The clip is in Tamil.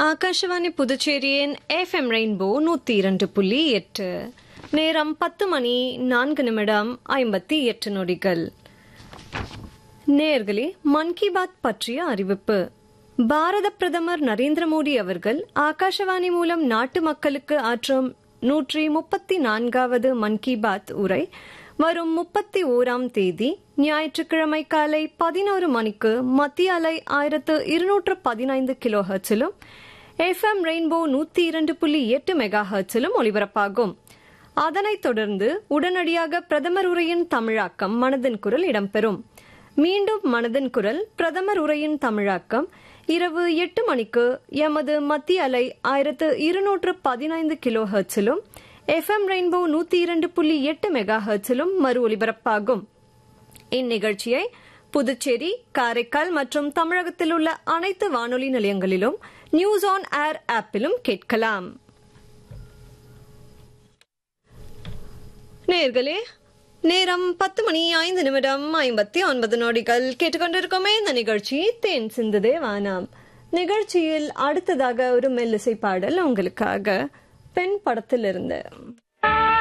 ஆகாஷவாணி புதுச்சேரியின் எஃப்எம் ரெயின்போ நூத்தி இரண்டு புள்ளி எட்டு நேரம் பத்து மணி நான்கு நிமிடம் ஐம்பத்தி எட்டு நொடிகள் நேர்களே மன் கி பாத் பற்றிய அறிவிப்பு பாரத பிரதமர் நரேந்திர மோடி அவர்கள் ஆகாஷவாணி மூலம் நாட்டு மக்களுக்கு ஆற்றும் நூற்றி முப்பத்தி நான்காவது மன் கி பாத் உரை வரும் முப்பத்தி ஓராம் தேதி ஞாயிற்றுக்கிழமை காலை பதினோரு மணிக்கு மத்திய அலை ஆயிரத்து இருநூற்று பதினைந்து கிலோ ஹர்ச்சிலும் எஃப்எம் ரெயின்போ நூத்தி இரண்டு புள்ளி எட்டு மெகா ஹர்ச்சிலும் ஒலிபரப்பாகும் அதனைத் தொடர்ந்து உடனடியாக பிரதமர் உரையின் தமிழாக்கம் மனதின் குரல் இடம்பெறும் மீண்டும் மனதின் குரல் பிரதமர் உரையின் தமிழாக்கம் இரவு எட்டு மணிக்கு எமது மத்திய அலை ஆயிரத்து இருநூற்று பதினைந்து கிலோ ஹர்ச்சிலும் எஃப்எம் ரெயின்போ நூத்தி இரண்டு புள்ளி எட்டு மெகா ஹர்ச்சிலும் மறு ஒலிபரப்பாகும் இந்நிகழ்ச்சியை புதுச்சேரி காரைக்கால் மற்றும் தமிழகத்தில் உள்ள அனைத்து வானொலி நிலையங்களிலும் நியூஸ் ஆன் ஏர் ஆப்பிலும் கேட்கலாம் நேர்களே நேரம் பத்து மணி ஐந்து நிமிடம் ஐம்பத்தி ஒன்பது நொடிகள் கேட்டுக்கொண்டிருக்கோமே இந்த நிகழ்ச்சி தேன் சிந்துதே வானாம் நிகழ்ச்சியில் அடுத்ததாக ஒரு மெல்லிசை பாடல் உங்களுக்காக பெண் படத்திலிருந்து